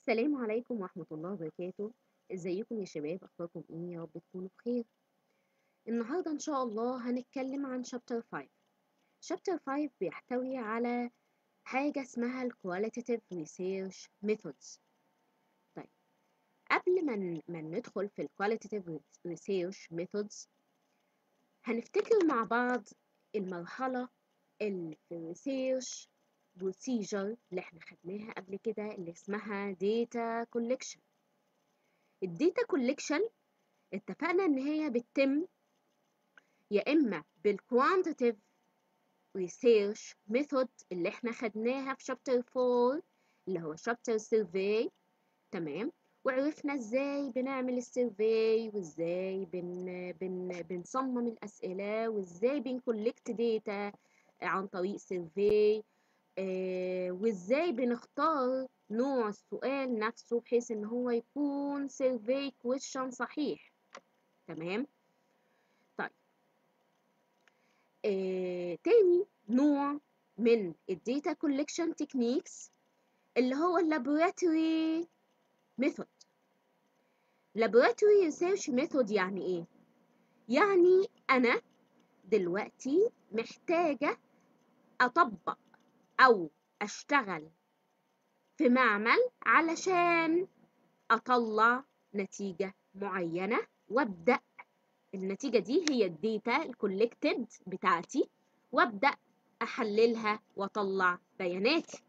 السلام عليكم ورحمة الله وبركاته ازيكم يا شباب اخباركم ايه يا رب تكونوا بخير النهاردة ان شاء الله هنتكلم عن شابتر 5 شابتر 5 بيحتوي على حاجة اسمها ال Qualitative Research Methods طيب قبل ما ن- ما ندخل في ال Qualitative Research Methods هنفتكر مع بعض المرحلة اللي في ال Research Procedure اللي احنا خدناها قبل كده اللي اسمها Data Collection الداتا كوليكشن اتفقنا ان هي بتتم يا اما بالكوانتيتيف ريسيرش ميثود اللي احنا خدناها في شابتر 4 اللي هو شابتر سيرفي تمام وعرفنا ازاي بنعمل السيرفي وازاي بن بن بنصمم الاسئله وازاي بنكولكت داتا عن طريق سيرفي آه وازاي بنختار نوع السؤال نفسه بحيث ان هو يكون سيرفي كويشن صحيح تمام طيب آه تاني نوع من الداتا كولكشن تكنيكس اللي هو اللابوراتوري ميثود لابوراتوري ريسيرش ميثود يعني ايه يعني انا دلوقتي محتاجه اطبق او اشتغل في معمل علشان اطلع نتيجه معينه وابدا النتيجه دي هي الداتا الكولكتد بتاعتي وابدا احللها واطلع بياناتي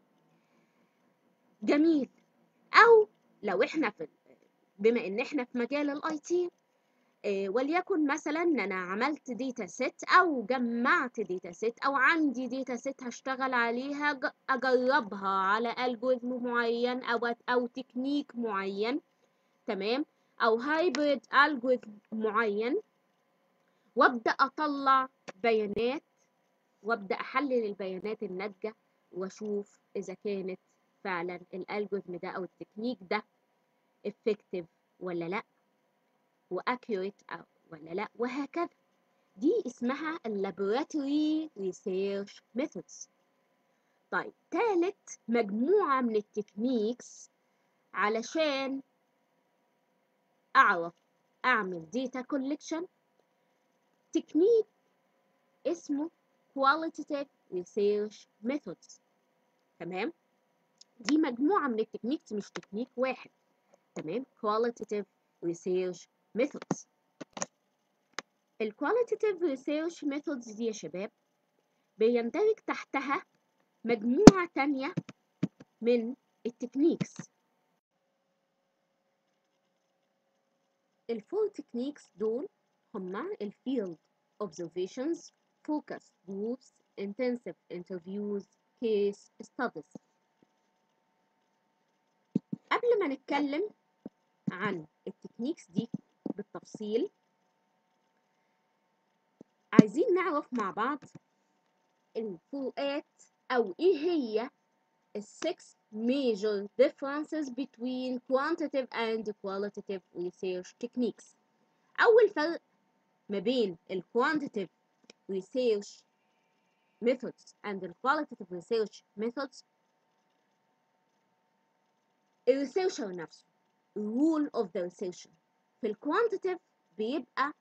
جميل او لو احنا في بما ان احنا في مجال الاي تي وليكن مثلا ان انا عملت داتا سيت او جمعت داتا سيت او عندي داتا سيت هشتغل عليها ج- اجربها على الجوريثم معين او او تكنيك معين تمام او هايبريد الجوريثم معين وابدا اطلع بيانات وابدا احلل البيانات الناتجه واشوف اذا كانت فعلا الالجوريثم ده او التكنيك ده effective ولا لا واكيوريت او ولا لا وهكذا دي اسمها اللابوراتوري ريسيرش ميثودز طيب تالت مجموعة من التكنيكس علشان أعرف أعمل data collection تكنيك اسمه qualitative research methods تمام دي مجموعة من التكنيكس مش تكنيك واحد تمام qualitative research methods ال qualitative research methods دي يا شباب بيندرج تحتها مجموعة تانية من التكنيكس الفور تكنيكس دول هما الفيلد observations focus groups intensive interviews case studies قبل ما نتكلم عن التكنيكس دي بالتفصيل عايزين نعرف مع بعض الفروقات او ايه هي السكس major differences between quantitative and qualitative research techniques اول فرق ما بين ال quantitative research methods and ال qualitative research methods الريسيرشر نفسه rule of the researcher في الكوانتيتيف بيبقى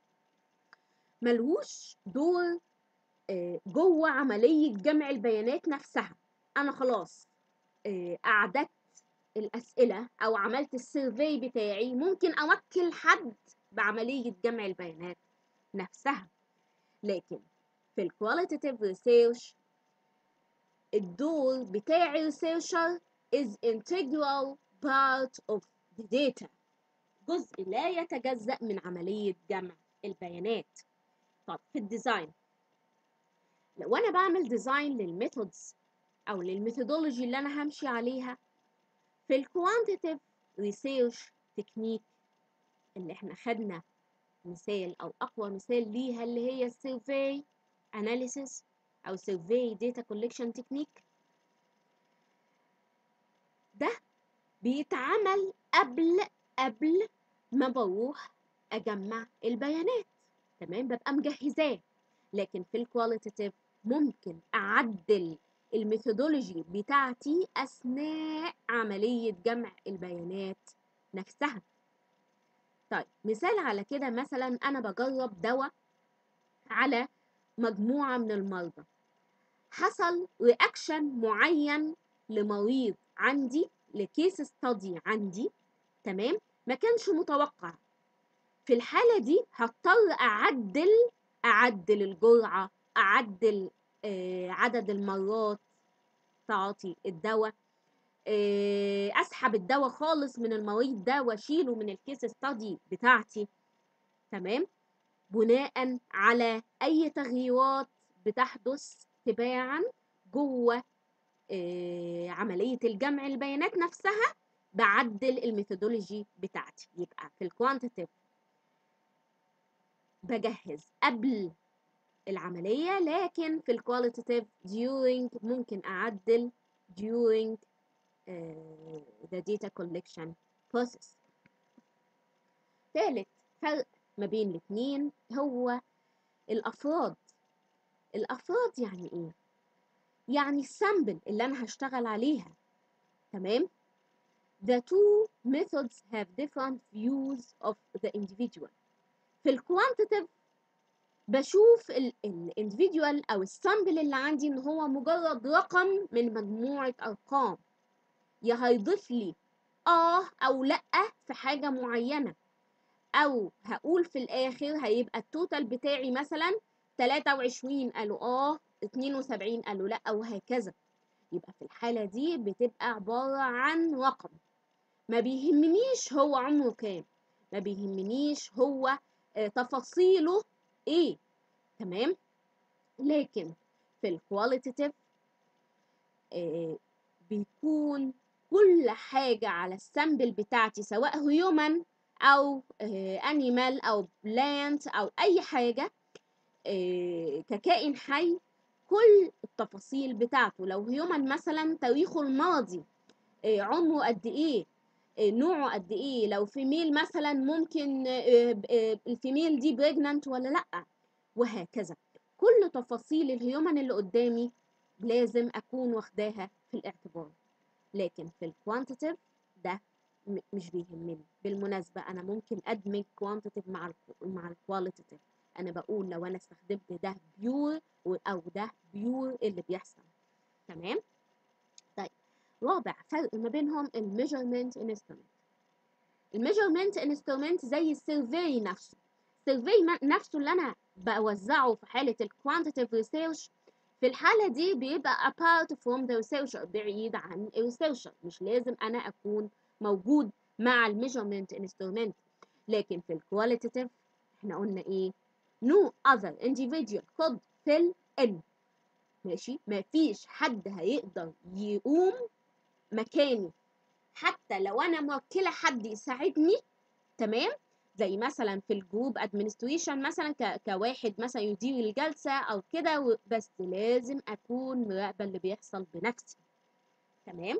ملهوش دور آه، جوه عملية جمع البيانات نفسها أنا خلاص آه، أعددت الأسئلة أو عملت السيرفي بتاعي ممكن أوكل حد بعملية جمع البيانات نفسها لكن في الكواليتيف ريسيرش الدور بتاع الريسيرشر is integral part of the data جزء لا يتجزأ من عملية جمع البيانات طب في الديزاين لو أنا بعمل ديزاين للميثودز أو للميثودولوجي اللي أنا همشي عليها في الكوانتيتيف ريسيرش تكنيك اللي احنا خدنا مثال أو أقوى مثال ليها اللي هي السيرفي أناليسيس أو سيرفي داتا كوليكشن تكنيك ده بيتعمل قبل قبل ما بروح اجمع البيانات تمام ببقى مجهزاه لكن في الكواليتيف ممكن اعدل الميثودولوجي بتاعتي أثناء عملية جمع البيانات نفسها طيب مثال على كده مثلا أنا بجرب دواء على مجموعة من المرضى حصل رياكشن معين لمريض عندي لكيس ستادي عندي تمام ما كانش متوقع في الحالة دي هضطر أعدل أعدل الجرعة أعدل آه عدد المرات تعاطي الدواء آه أسحب الدواء خالص من المريض ده وأشيله من الكيس ستادي بتاعتي تمام بناء على أي تغييرات بتحدث تباعا جوه آه عملية الجمع البيانات نفسها بعدل الميثودولوجي بتاعتي يبقى في الكوانتيتيف بجهز قبل العملية لكن في الكواليتيف during ممكن أعدل during uh, the data collection process ثالث فرق ما بين الاتنين هو الأفراد الأفراد يعني إيه؟ يعني السامبل اللي أنا هشتغل عليها تمام؟ The two methods have different views of the individual في الكوانتيتيف بشوف الاندفيديوال او السامبل اللي عندي ان هو مجرد رقم من مجموعه ارقام يا هيضيف لي اه او لا في حاجه معينه او هقول في الاخر هيبقى التوتال بتاعي مثلا 23 قالوا اه 72 قالوا لا وهكذا يبقى في الحاله دي بتبقى عباره عن رقم ما بيهمنيش هو عمره كام ما بيهمنيش هو تفاصيله ايه تمام لكن في الكواليتيف آه بيكون كل حاجة على السامبل بتاعتي سواء هيومن أو أنيمال آه أو بلانت أو أي حاجة آه ككائن حي كل التفاصيل بتاعته لو هيومن مثلا تاريخه الماضي عمره قد ايه نوعه قد ايه لو فيميل مثلا ممكن الفيميل دي بريجنانت ولا لا وهكذا كل تفاصيل الهيومن اللي قدامي لازم اكون واخداها في الاعتبار لكن في الكوانتيتيف ده مش بيهمني بالمناسبة أنا ممكن أدمج كوانتيتيف مع ال مع الكواليتيف أنا بقول لو أنا استخدمت ده بيور أو ده بيور اللي بيحصل تمام طيب رابع فرق ما بينهم الميجرمنت انسترومنت الميجرمنت انسترومنت زي السيرفي نفسه السيرفي نفسه اللي انا بوزعه في حاله الكوانتيتيف ريسيرش في الحالة دي بيبقى apart from the researcher بعيد عن الريسيرشر مش لازم أنا أكون موجود مع الميجرمنت انسترومنت لكن في الكواليتيف احنا قلنا ايه no other individual could fill in ماشي مفيش حد هيقدر يقوم مكاني حتى لو انا موكله حد يساعدني تمام زي مثلا في الجروب ادمنستريشن مثلا ك... كواحد مثلا يدير الجلسه او كده بس لازم اكون مراقبه اللي بيحصل بنفسي تمام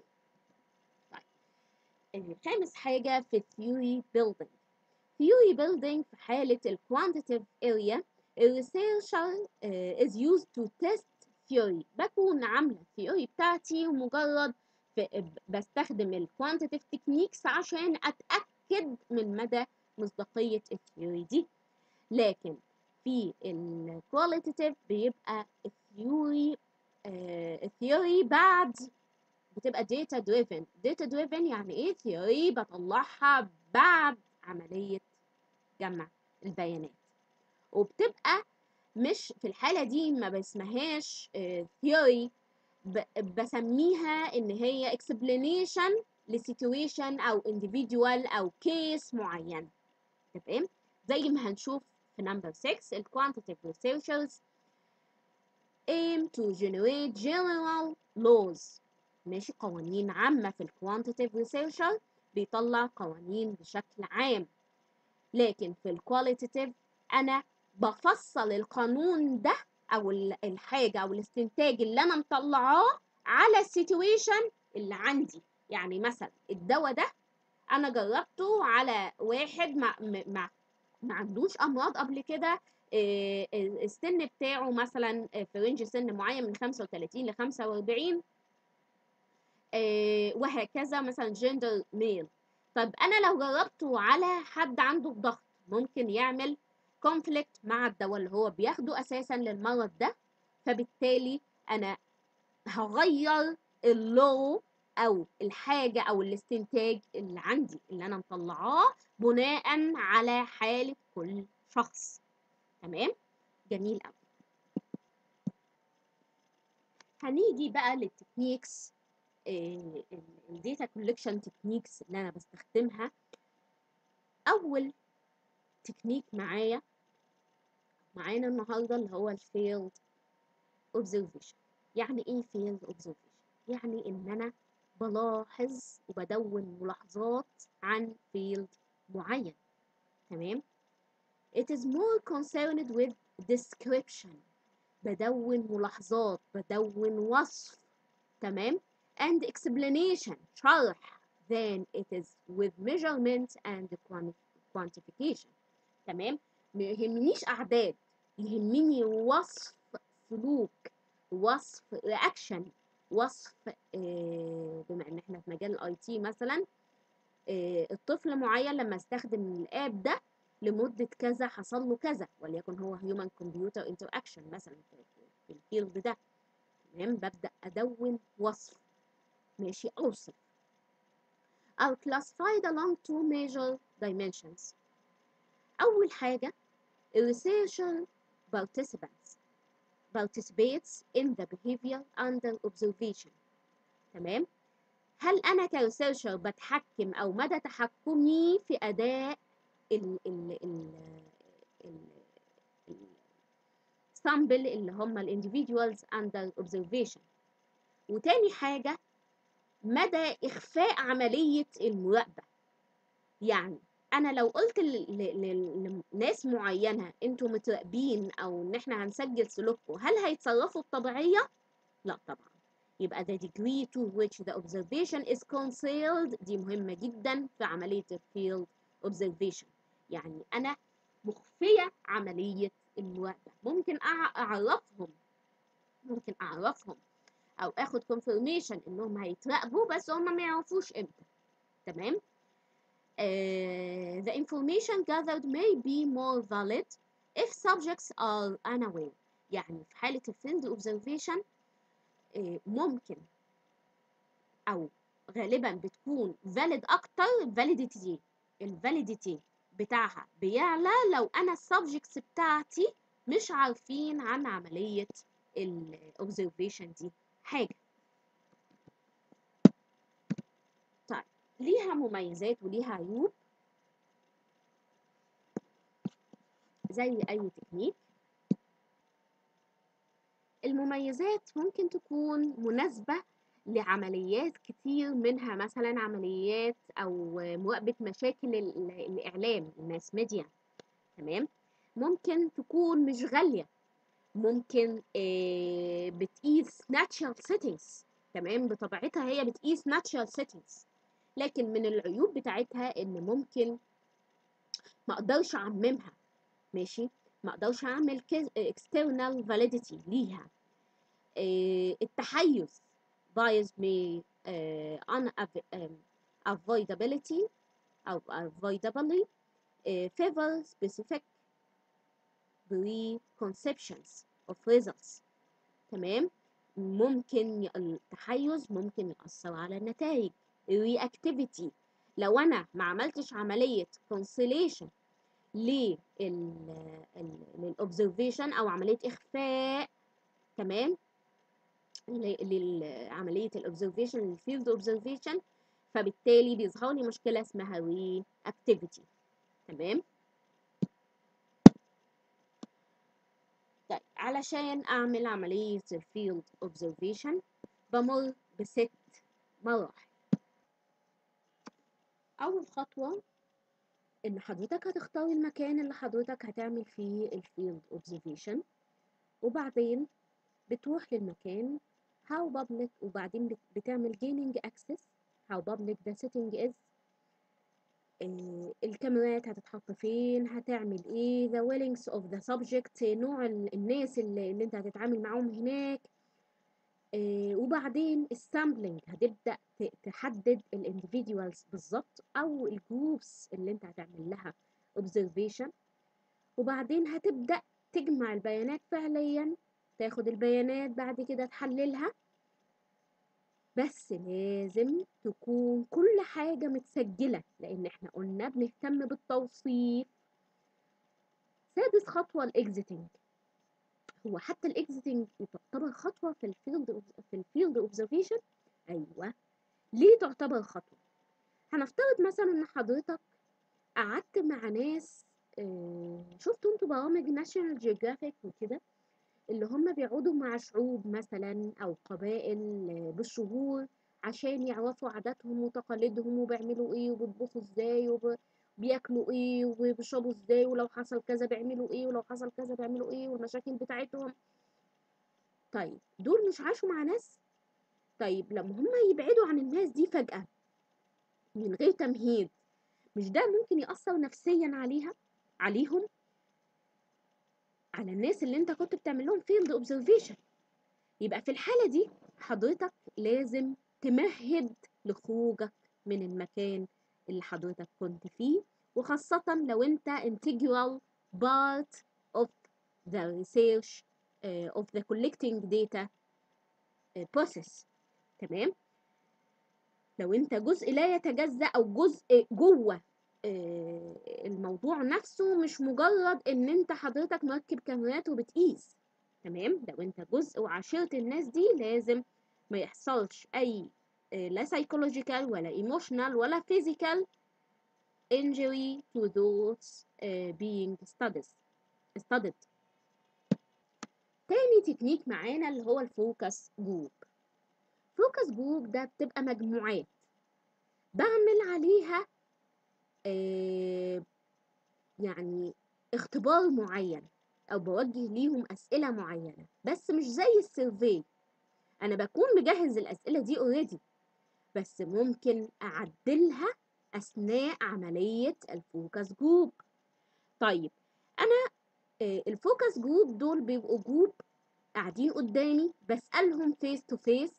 طيب خامس حاجه في الثيوري بيلدينج theory building في حالة ال quantitative area ال researcher uh, is used to test theory بكون عاملة الثيوري بتاعتي ومجرد بستخدم ال quantitative techniques عشان أتأكد من مدى مصداقية الثيوري دي لكن في ال qualitative بيبقى الثيوري الثيوري بعد بتبقى data driven data driven يعني ايه ثيوري بطلعها بعد عملية جمع البيانات وبتبقى مش في الحالة دي ما بسمهاش ثيوري بسميها ان هي explanation لسيتويشن او individual او كيس معين تمام زي ما هنشوف في نمبر 6 ال quantitative researchers aim to generate general laws ماشي قوانين عامة في ال quantitative researcher بيطلع قوانين بشكل عام لكن في الكواليتيف انا بفصل القانون ده او الحاجه او الاستنتاج اللي انا مطلعاه على السيتويشن اللي عندي يعني مثلا الدواء ده انا جربته على واحد ما ما ما عندوش امراض قبل كده آه، السن بتاعه مثلا في رينج سن معين من 35 ل 45 آه، وهكذا مثلا جندر ميل طب انا لو جربته على حد عنده ضغط ممكن يعمل كونفليكت مع الدواء اللي هو بياخده اساسا للمرض ده فبالتالي انا هغير اللو او الحاجه او الاستنتاج اللي عندي اللي انا مطلعاه بناء على حاله كل شخص تمام جميل قوي هنيجي بقى للتكنيكس الداتا كولكشن تكنيكس اللي انا بستخدمها اول تكنيك معايا معانا النهارده اللي هو الفيلد اوبزرفيشن يعني ايه فيلد اوبزرفيشن يعني ان انا بلاحظ وبدون ملاحظات عن فيلد معين تمام it is more concerned with description بدون ملاحظات بدون وصف تمام and explanation شرح than it is with measurement and quantification تمام ما يهمنيش اعداد يهمني وصف سلوك وصف رياكشن وصف آه، بما ان احنا في مجال الاي تي مثلا آه، الطفل معين لما استخدم الاب ده لمده كذا حصل له كذا وليكن هو هيومن كمبيوتر انتراكشن مثلا في الفيلد ده تمام ببدا ادون وصف ماشي اوصف are classified along two major dimensions أول حاجة researcher participants participates in the behavior under observation تمام هل أنا كريسيرشر بتحكم أو مدى تحكمي في أداء ال ال ال ال sample اللي هم ال individuals under observation وتاني حاجة مدى إخفاء عملية المراقبة يعني أنا لو قلت لناس معينة أنتوا متراقبين أو إن إحنا هنسجل سلوككم هل هيتصرفوا بطبيعية؟ لا طبعا يبقى the degree to which the observation is concealed دي مهمة جدا في عملية field observation يعني أنا مخفية عملية المراقبة ممكن أعرفهم ممكن أعرفهم او اخد confirmation انهم هيتراقبوا بس هم ما يعرفوش امتى تمام uh, the information gathered may be more valid if subjects are unaware يعني في حالة الفيلد observation uh, ممكن أو غالبا بتكون valid أكتر validity الفاليديتي بتاعها بيعلى لو أنا السبجكتس بتاعتي مش عارفين عن عملية ال observation دي حاجة طيب ليها مميزات وليها عيوب زي أي تكنيك المميزات ممكن تكون مناسبة لعمليات كتير منها مثلا عمليات أو مراقبة مشاكل الإعلام الماس ميديا تمام ممكن تكون مش غالية ممكن آه، بتقيس natural settings تمام بطبيعتها هي بتقيس natural settings لكن من العيوب بتاعتها ان ممكن ما اقدرش اعممها ماشي ما اقدرش اعمل external validity ليها آه، التحيز bias may uh, unavoidability أو avoidably uh, favor specific preconceptions of results تمام ممكن التحيز ممكن يأثر على النتائج reactivity لو أنا ما عملتش عملية conciliation للobservation أو عملية إخفاء تمام لعملية الobservation للفيلد observation فبالتالي بيظهر لي مشكلة اسمها reactivity تمام طيب علشان أعمل عملية الفيلد observation بمر بست مراحل أول خطوة إن حضرتك هتختار المكان اللي حضرتك هتعمل فيه الفيلد observation وبعدين بتروح للمكان how public وبعدين بتعمل gaining access how public the setting is آه، الكاميرات هتتحط فين هتعمل ايه the willings of the subject نوع ال- الناس اللي, اللي انت هتتعامل معاهم هناك آه، وبعدين السامبلنج هتبدأ ت- تحدد الانديفيدوالز بالظبط او الجروبس اللي انت هتعمل لها observation وبعدين هتبدأ تجمع البيانات فعليا تاخد البيانات بعد كده تحللها بس لازم تكون كل حاجة متسجلة لأن احنا قلنا بنهتم بالتوصيف سادس خطوة الاكزيتنج هو حتى الاكزيتنج تعتبر خطوة في الفيلد في الفيلد اوبزرفيشن أيوة ليه تعتبر خطوة هنفترض مثلا إن حضرتك قعدت مع ناس آه، شفتوا انتوا برامج ناشونال جيوغرافيك وكده اللي هم بيقعدوا مع شعوب مثلا أو قبائل آه، بالشهور عشان يعرفوا عاداتهم وتقاليدهم وبيعملوا ايه وبيطبخوا ازاي وبياكلوا ايه وبيشربوا ازاي ولو حصل كذا بيعملوا ايه ولو حصل كذا بيعملوا ايه والمشاكل بتاعتهم طيب دول مش عاشوا مع ناس طيب لما هم يبعدوا عن الناس دي فجأة من غير تمهيد مش ده ممكن يأثر نفسيا عليها عليهم على الناس اللي انت كنت بتعمل لهم فيلد اوبزرفيشن يبقى في الحالة دي حضرتك لازم تمهد لخروجك من المكان اللي حضرتك كنت فيه وخاصة لو انت integral part of the research uh, of the collecting data uh, process تمام لو انت جزء لا يتجزأ او جزء جوه آه، الموضوع نفسه مش مجرد ان انت حضرتك مركب كاميرات وبتقيس تمام لو انت جزء وعاشرت الناس دي لازم ما يحصلش اي آه، لا psychological ولا emotional ولا physical injury to those uh, being studied studied تاني تكنيك معانا اللي هو الفوكس جروب فوكس جروب ده بتبقى مجموعات بعمل عليها آه، يعني اختبار معين او بوجه ليهم اسئله معينه بس مش زي السيرفي انا بكون مجهز الاسئله دي اوريدي بس ممكن اعدلها اثناء عمليه الفوكس جروب طيب انا آه، الفوكس جروب دول بيبقوا جروب قاعدين قدامي بسالهم فيس تو فيس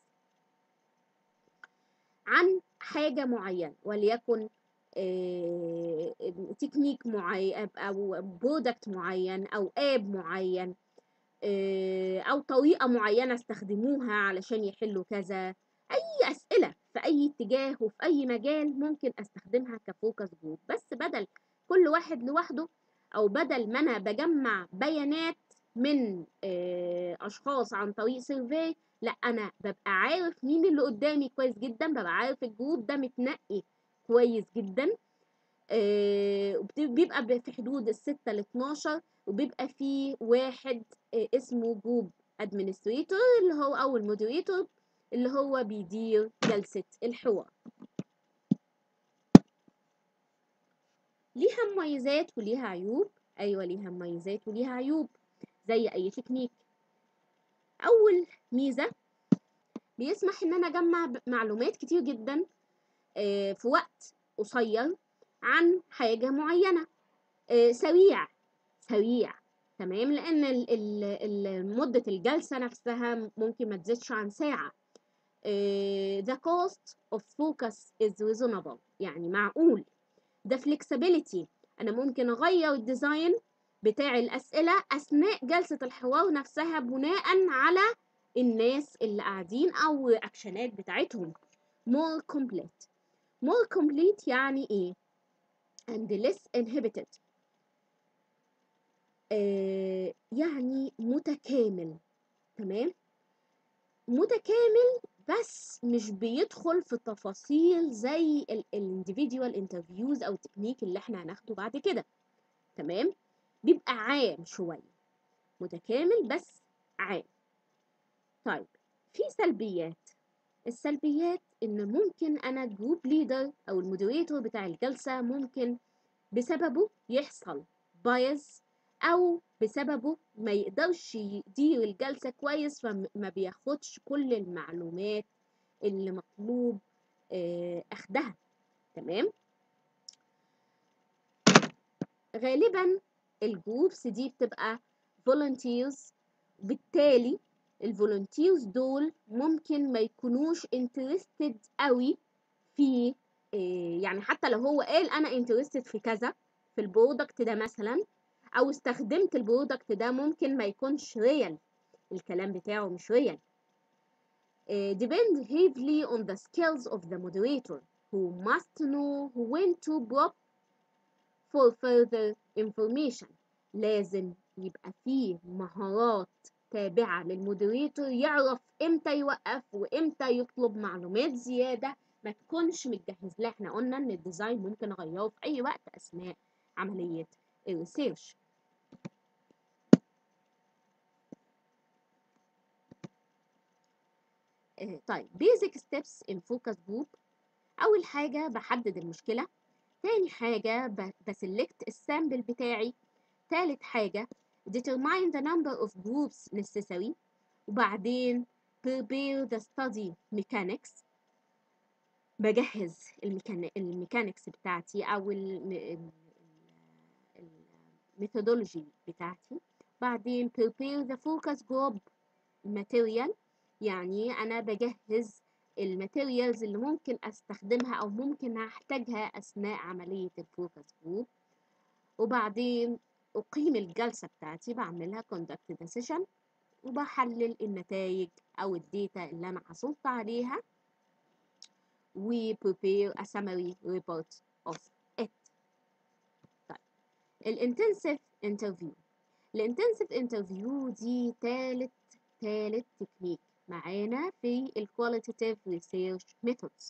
عن حاجه معينه وليكن آه، تكنيك معين او برودكت معين او اب معين آه، او طريقه معينه استخدموها علشان يحلوا كذا اي اسئله في اي اتجاه وفي اي مجال ممكن استخدمها كفوكس جروب بس بدل كل واحد لوحده او بدل ما انا بجمع بيانات من آه، اشخاص عن طريق سيرفي لا انا ببقى عارف مين اللي قدامي كويس جدا ببقى عارف الجروب ده متنقي كويس جدا آه، وبت- بيبقى ب- في حدود الستة ل 12 وبيبقى في واحد آه، اسمه جروب ادمنستريتور اللي هو او المودريتور اللي هو بيدير جلسة الحوار ليها مميزات وليها عيوب ايوه ليها مميزات وليها عيوب زي اي تكنيك اول ميزة بيسمح ان انا اجمع ب- معلومات كتير جدا آه، في وقت قصير عن حاجة معينة آه، سريع سريع تمام لان ال- ال- ال- مدة الجلسة نفسها ممكن ما تزيدش عن ساعة آه، the cost of focus is reasonable يعني معقول the flexibility انا ممكن اغير الديزاين بتاع الاسئلة اثناء جلسة الحوار نفسها بناء على الناس اللي قاعدين او اكشنات بتاعتهم more complete more complete يعني ايه and less inhibited آه يعني متكامل تمام متكامل بس مش بيدخل في تفاصيل زي الانديفيديوال انترفيوز او التكنيك اللي احنا هناخده بعد كده تمام بيبقى عام شوية متكامل بس عام طيب في سلبيات السلبيات ان ممكن انا جروب ليدر او المودريتور بتاع الجلسة ممكن بسببه يحصل بايز او بسببه ما يقدرش يدير الجلسة كويس فما بياخدش كل المعلومات اللي مطلوب آه، اخدها تمام غالبا الجروبس دي بتبقى volunteers بالتالي الفولunteers دول ممكن ما يكونوش interested قوي في إيه يعني حتى لو هو قال انا interested في كذا في البرودكت ده مثلا او استخدمت البرودكت ده ممكن ما يكونش ريال الكلام بتاعه مش ريال uh, depend heavily on the skills of the moderator who must know when to block for further information لازم يبقى فيه مهارات تابعة للمودريتور يعرف امتى يوقف وامتى يطلب معلومات زيادة ما تكونش متجهز لها احنا قلنا ان الديزاين ممكن اغيره في اي وقت اثناء عملية الريسيرش طيب basic steps in focus group أول حاجة بحدد المشكلة تاني حاجة بسلكت السامبل بتاعي تالت حاجة determine the number of groups necessary وبعدين prepare the study mechanics بجهز الميكانيكس بتاعتي أو الميثودولوجي بتاعتي بعدين prepare the focus group material يعني أنا بجهز الماتيريالز اللي ممكن أستخدمها أو ممكن أحتاجها أثناء عملية الفوكس جروب وبعدين أقيم الجلسة بتاعتي بعملها conduct the session وبحلل النتائج أو الداتا اللي أنا حصلت عليها و prepare a summary report of it طيب الانتنسيف انترفيو الانتنسيف انترفيو دي تالت تالت تكنيك معانا في ال qualitative research methods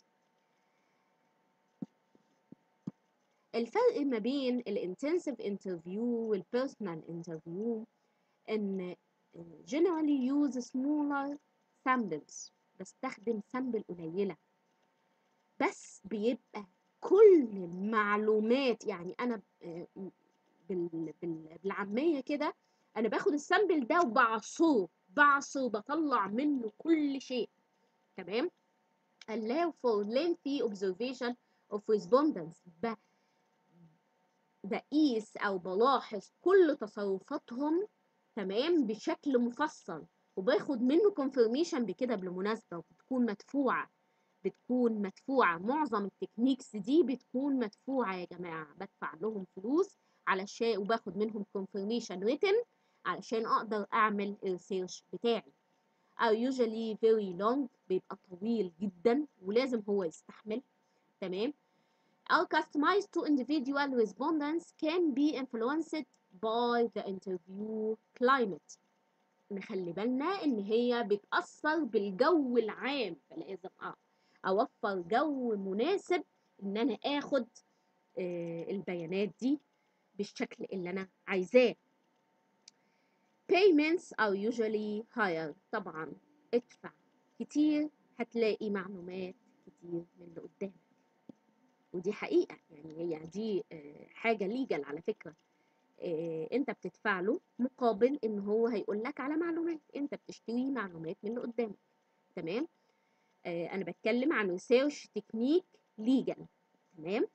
الفرق ما بين ال intensive interview وال personal interview ان generally use smaller samples بستخدم سامبل قليلة بس بيبقى كل المعلومات يعني انا بال بالعامية كده انا باخد السامبل ده وبعصره بعصر بطلع منه كل شيء تمام allow for lengthy observation of respondents ب... بقيس او بلاحظ كل تصرفاتهم تمام بشكل مفصل وباخد منه confirmation بكده بالمناسبة وبتكون مدفوعة بتكون مدفوعة معظم التكنيكس دي بتكون مدفوعة يا جماعة بدفع لهم فلوس علشان وباخد منهم confirmation written علشان اقدر اعمل الريسيرش بتاعي are usually very long بيبقى طويل جدا ولازم هو يستحمل تمام are customized to individual respondents can be influenced by the interview climate نخلي بالنا ان هي بتأثر بالجو العام فلازم اوفر جو مناسب ان انا اخد البيانات دي بالشكل اللي انا عايزاه payments are usually higher طبعا ادفع كتير هتلاقي معلومات كتير من اللي قدامك ودي حقيقة يعني هي دي حاجة ليجل على فكرة انت بتدفع له مقابل ان هو هيقول لك على معلومات انت بتشتري معلومات من اللي قدامك تمام انا بتكلم عن ريسيرش تكنيك ليجل تمام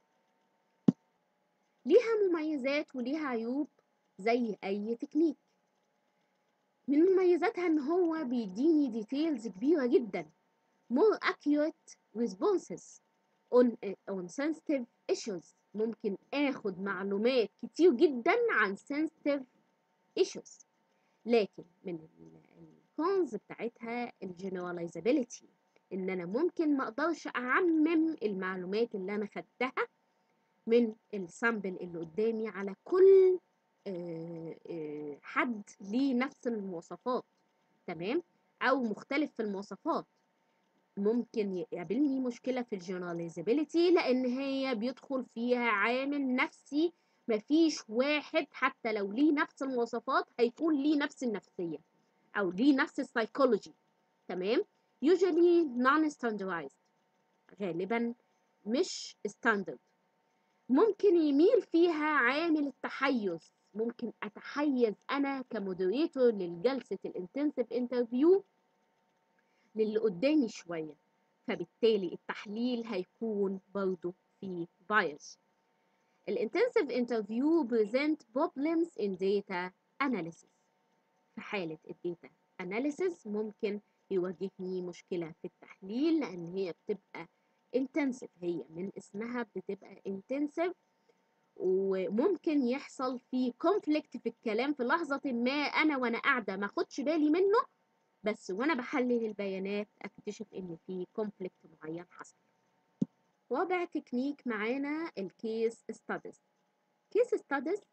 ليها مميزات وليها عيوب زي اي تكنيك من مميزاتها ان هو بيديني ديتيلز كبيرة جدا more accurate responses on, on sensitive issues ممكن اخد معلومات كتير جدا عن sensitive issues لكن من الكونز بتاعتها الجنراليزابيلتي ان انا ممكن ما اقدرش اعمم المعلومات اللي انا خدتها من السامبل اللي قدامي على كل حد ليه نفس المواصفات تمام او مختلف في المواصفات ممكن يقابلني مشكلة في الجنراليزابيلتي لأن هي بيدخل فيها عامل نفسي مفيش واحد حتى لو ليه نفس المواصفات هيكون ليه نفس النفسية أو ليه نفس السايكولوجي تمام usually non-standardized غالبا مش standard ممكن يميل فيها عامل التحيز ممكن أتحيز أنا كمودريتور للجلسة الانتنسيف انترفيو للي قدامي شوية فبالتالي التحليل هيكون برضو فيه بايس الانتنسيف انترفيو present problems in data analysis في حالة الداتا analysis ممكن يواجهني مشكلة في التحليل لأن هي بتبقى intensive هي من اسمها بتبقى intensive وممكن يحصل في conflict في الكلام في لحظة ما أنا وأنا قاعدة ما أخدش بالي منه بس وأنا بحلل البيانات أكتشف إن في conflict معين حصل رابع تكنيك معانا الكيس ستاديز كيس ستاديز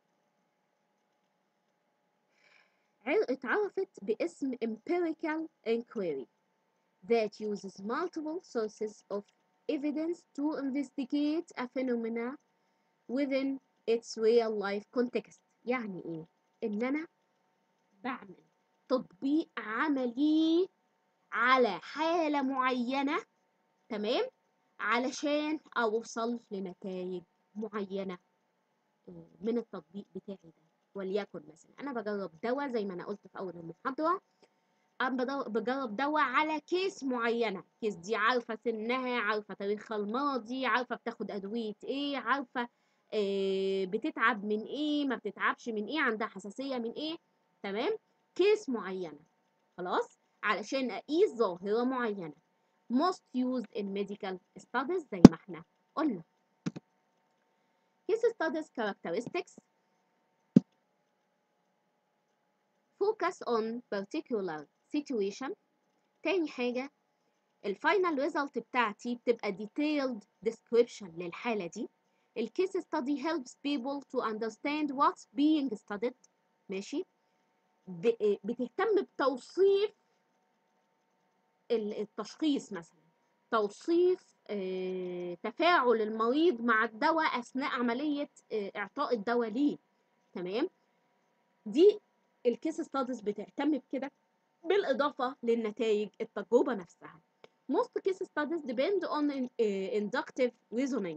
اتعرفت باسم empirical inquiry that uses multiple sources of evidence to investigate a phenomena within its real life context يعني ايه ان انا بعمل تطبيق عملي على حالة معينة تمام علشان اوصل لنتائج معينة من التطبيق بتاعي ده وليكن مثلا انا بجرب دواء زي ما انا قلت في اول المحاضره انا بجرب دواء على كيس معينه كيس دي عارفه سنها عارفه تاريخها الماضي عارفه بتاخد ادويه ايه عارفه إيه بتتعب من ايه ما بتتعبش من ايه عندها حساسيه من ايه تمام كيس معينه خلاص علشان اقيس ظاهره معينه most used in medical studies زي ما احنا قلنا case studies characteristics focus on particular situation تاني حاجة الفاينل ريزلت بتاعتي بتبقى detailed description للحالة دي الكيس study helps people to understand what's being studied ماشي بتهتم بتوصيف التشخيص مثلا توصيف تفاعل المريض مع الدواء أثناء عملية إعطاء الدواء ليه تمام دي الكيس ستاديز بتهتم بكده بالإضافة للنتائج التجربة نفسها most case studies depend on inductive reasoning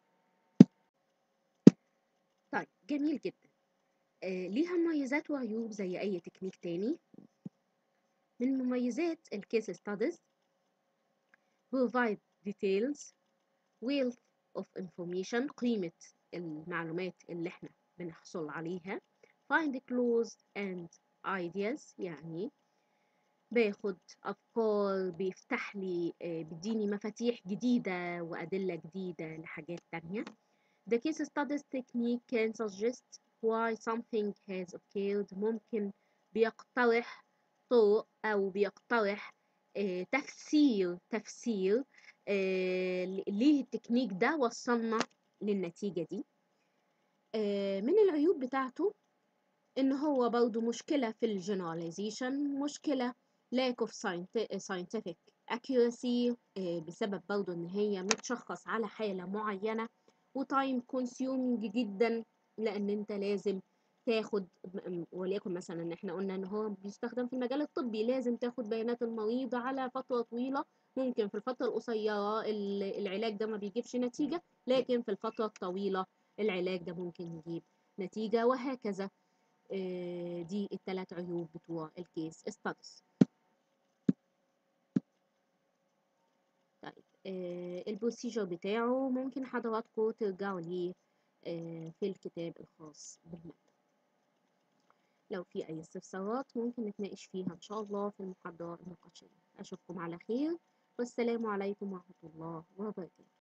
طيب جميل جدا آه ليها مميزات وعيوب زي أي تكنيك تاني من مميزات الكيس ستاديز provide details wealth of information قيمة المعلومات اللي احنا بنحصل عليها find clues and ideas يعني باخد أفكار بيفتح لي بيديني مفاتيح جديدة وأدلة جديدة لحاجات تانية The case studies technique can suggest why something has occurred ممكن بيقترح طرق أو بيقترح آه تفسير تفسير آه ليه التكنيك ده وصلنا للنتيجة دي آه من العيوب بتاعته إن هو برضو مشكلة في الجنراليزيشن مشكلة lack of scientific accuracy بسبب برضو إن هي متشخص على حالة معينة وتايم consuming جدا لأن أنت لازم تاخد وليكن مثلا ان احنا قلنا ان هو بيستخدم في المجال الطبي لازم تاخد بيانات المريض على فترة طويلة ممكن في الفترة القصيرة العلاج ده ما بيجيبش نتيجة لكن في الفترة الطويلة العلاج ده ممكن يجيب نتيجة وهكذا دي الثلاث عيوب بتوع الكيس ستاديز طيب البروسيجر بتاعه ممكن حضراتكم ترجعوا ليه في الكتاب الخاص بالمادة لو في أي استفسارات ممكن نتناقش فيها إن شاء الله في المحاضرة النقاشية أشوفكم على خير والسلام عليكم ورحمة الله وبركاته